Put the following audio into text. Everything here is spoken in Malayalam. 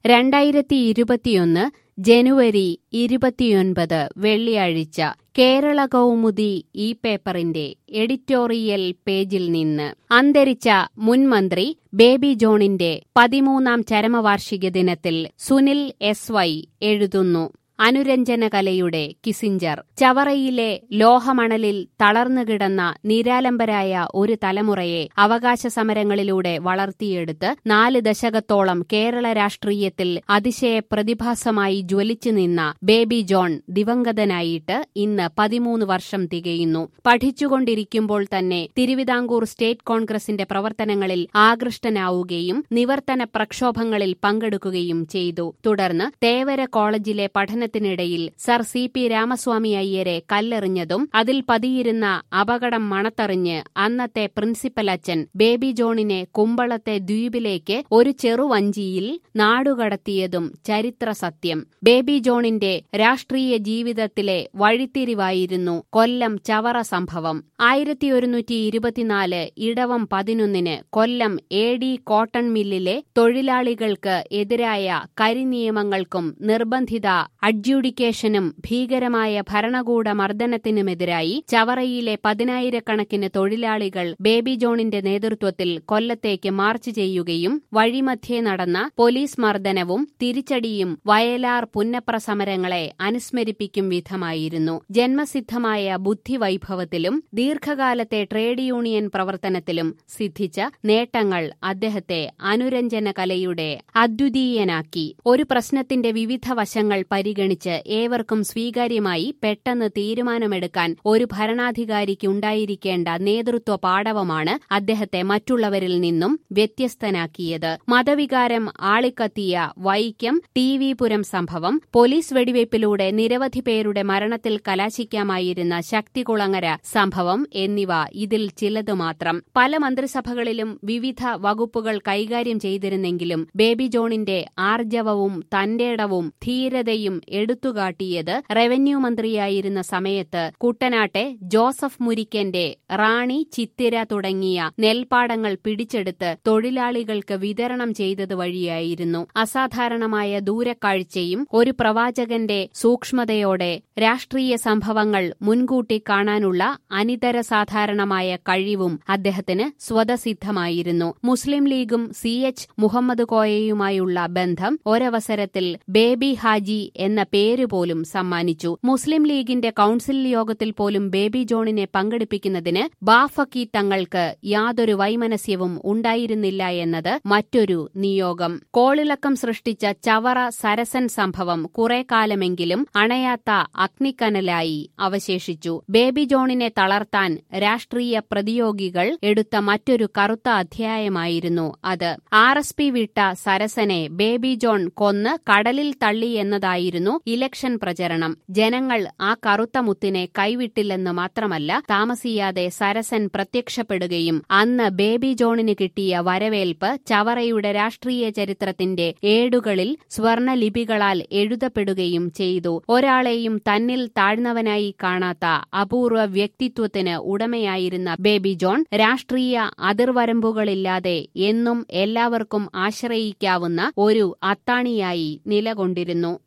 രണ്ടായിരത്തി ഇരുപത്തിയൊന്ന് ജനുവരി ഇരുപത്തിയൊൻപത് വെള്ളിയാഴ്ച കേരള കൗമുദി ഈ പേപ്പറിന്റെ എഡിറ്റോറിയൽ പേജിൽ നിന്ന് അന്തരിച്ച മുൻമന്ത്രി ബേബി ജോണിന്റെ പതിമൂന്നാം ചരമവാർഷിക ദിനത്തിൽ സുനിൽ എസ് വൈ എഴുതുന്നു അനുരഞ്ജന കലയുടെ കിസിഞ്ചർ ചവറയിലെ ലോഹമണലിൽ തളർന്നുകിടന്ന നിരാലംബരായ ഒരു തലമുറയെ അവകാശ സമരങ്ങളിലൂടെ വളർത്തിയെടുത്ത് നാല് ദശകത്തോളം കേരള രാഷ്ട്രീയത്തിൽ അതിശയ പ്രതിഭാസമായി ജ്വലിച്ചു നിന്ന ബേബി ജോൺ ദിവംഗതനായിട്ട് ഇന്ന് പതിമൂന്ന് വർഷം തികയുന്നു പഠിച്ചുകൊണ്ടിരിക്കുമ്പോൾ തന്നെ തിരുവിതാംകൂർ സ്റ്റേറ്റ് കോൺഗ്രസിന്റെ പ്രവർത്തനങ്ങളിൽ ആകൃഷ്ടനാവുകയും നിവർത്തന പ്രക്ഷോഭങ്ങളിൽ പങ്കെടുക്കുകയും ചെയ്തു തുടർന്ന് തേവര കോളേജിലെ പഠന പഠനത്തിനിടയിൽ സർ സി പി രാമസ്വാമി അയ്യരെ കല്ലെറിഞ്ഞതും അതിൽ പതിയിരുന്ന അപകടം മണത്തറിഞ്ഞ് അന്നത്തെ പ്രിൻസിപ്പൽ അച്ഛൻ ബേബി ജോണിനെ കുമ്പളത്തെ ദ്വീപിലേക്ക് ഒരു ചെറുവഞ്ചിയിൽ നാടുകടത്തിയതും ചരിത്ര സത്യം ബേബി ജോണിന്റെ രാഷ്ട്രീയ ജീവിതത്തിലെ വഴിത്തിരിവായിരുന്നു കൊല്ലം ചവറ സംഭവം ആയിരത്തി ഒരുന്നൂറ്റി ഇരുപത്തിനാല് ഇടവം പതിനൊന്നിന് കൊല്ലം എ ഡി കോട്ടൺ മില്ലിലെ തൊഴിലാളികൾക്ക് എതിരായ കരിനിയമങ്ങൾക്കും നിർബന്ധിത അഡ്ജൂഡിക്കേഷനും ഭീകരമായ ഭരണകൂട മർദ്ദനത്തിനുമെതിരായി ചവറയിലെ പതിനായിരക്കണക്കിന് തൊഴിലാളികൾ ബേബി ജോണിന്റെ നേതൃത്വത്തിൽ കൊല്ലത്തേക്ക് മാർച്ച് ചെയ്യുകയും വഴിമധ്യേ നടന്ന പോലീസ് മർദ്ദനവും തിരിച്ചടിയും വയലാർ പുന്നപ്ര സമരങ്ങളെ അനുസ്മരിപ്പിക്കും വിധമായിരുന്നു ജന്മസിദ്ധമായ ബുദ്ധിവൈഭവത്തിലും ദീർഘകാലത്തെ ട്രേഡ് യൂണിയൻ പ്രവർത്തനത്തിലും സിദ്ധിച്ച നേട്ടങ്ങൾ അദ്ദേഹത്തെ അനുരഞ്ജന കലയുടെ അദ്വിതീയനാക്കി ഒരു പ്രശ്നത്തിന്റെ വിവിധ വശങ്ങൾ പരിഗണിച്ച് ഏവർക്കും സ്വീകാര്യമായി പെട്ടെന്ന് തീരുമാനമെടുക്കാൻ ഒരു ഭരണാധികാരിക്ക് ഉണ്ടായിരിക്കേണ്ട നേതൃത്വ പാടവമാണ് അദ്ദേഹത്തെ മറ്റുള്ളവരിൽ നിന്നും വ്യത്യസ്തനാക്കിയത് മതവികാരം ആളിക്കത്തിയ വൈക്കം ടി വി പുരം സംഭവം പോലീസ് വെടിവയ്പിലൂടെ നിരവധി പേരുടെ മരണത്തിൽ കലാശിക്കാമായിരുന്ന ശക്തികുളങ്ങര സംഭവം എന്നിവ ഇതിൽ ചിലത് മാത്രം പല മന്ത്രിസഭകളിലും വിവിധ വകുപ്പുകൾ കൈകാര്യം ചെയ്തിരുന്നെങ്കിലും ബേബി ജോണിന്റെ ആർജവവും തന്റേടവും ധീരതയും എടുത്തുകാട്ടിയത് റവന്യൂ മന്ത്രിയായിരുന്ന സമയത്ത് കുട്ടനാട്ടെ ജോസഫ് മുരിക്കന്റെ റാണി ചിത്തിര തുടങ്ങിയ നെൽപ്പാടങ്ങൾ പിടിച്ചെടുത്ത് തൊഴിലാളികൾക്ക് വിതരണം ചെയ്തത് വഴിയായിരുന്നു അസാധാരണമായ ദൂരക്കാഴ്ചയും ഒരു പ്രവാചകന്റെ സൂക്ഷ്മതയോടെ രാഷ്ട്രീയ സംഭവങ്ങൾ മുൻകൂട്ടി കാണാനുള്ള അനിതര സാധാരണമായ കഴിവും അദ്ദേഹത്തിന് സ്വതസിദ്ധമായിരുന്നു മുസ്ലിം ലീഗും സി എച്ച് മുഹമ്മദ് കോയയുമായുള്ള ബന്ധം ഒരവസരത്തിൽ ബേബി ഹാജി എന്ന പേര് പോലും സമ്മാനിച്ചു മുസ്ലിം ലീഗിന്റെ കൌൺസിൽ യോഗത്തിൽ പോലും ബേബി ജോണിനെ പങ്കെടുപ്പിക്കുന്നതിന് ബാഫക്കി തങ്ങൾക്ക് യാതൊരു വൈമനസ്യവും ഉണ്ടായിരുന്നില്ല എന്നത് മറ്റൊരു നിയോഗം കോളിളക്കം സൃഷ്ടിച്ച ചവറ സരസൻ സംഭവം കുറെ കാലമെങ്കിലും അണയാത്ത അഗ്നിക്കനലായി അവശേഷിച്ചു ബേബി ജോണിനെ തളർത്താൻ രാഷ്ട്രീയ പ്രതിയോഗികൾ എടുത്ത മറ്റൊരു കറുത്ത അധ്യായമായിരുന്നു അത് ആർ എസ് പി വിട്ട സരസനെ ബേബി ജോൺ കൊന്ന് കടലിൽ തള്ളി എന്നതായിരുന്നു ഇലക്ഷൻ പ്രചരണം ജനങ്ങൾ ആ കറുത്ത മുത്തിനെ കൈവിട്ടില്ലെന്ന് മാത്രമല്ല താമസിയാതെ സരസൻ പ്രത്യക്ഷപ്പെടുകയും അന്ന് ബേബി ജോണിന് കിട്ടിയ വരവേൽപ്പ് ചവറയുടെ രാഷ്ട്രീയ ചരിത്രത്തിന്റെ ഏടുകളിൽ സ്വർണലിപികളാൽ എഴുതപ്പെടുകയും ചെയ്തു ഒരാളെയും തന്നിൽ താഴ്ന്നവനായി കാണാത്ത അപൂർവ വ്യക്തിത്വത്തിന് ഉടമയായിരുന്ന ബേബി ജോൺ രാഷ്ട്രീയ അതിർവരമ്പുകളില്ലാതെ എന്നും എല്ലാവർക്കും ആശ്രയിക്കാവുന്ന ഒരു അത്താണിയായി നിലകൊണ്ടിരുന്നു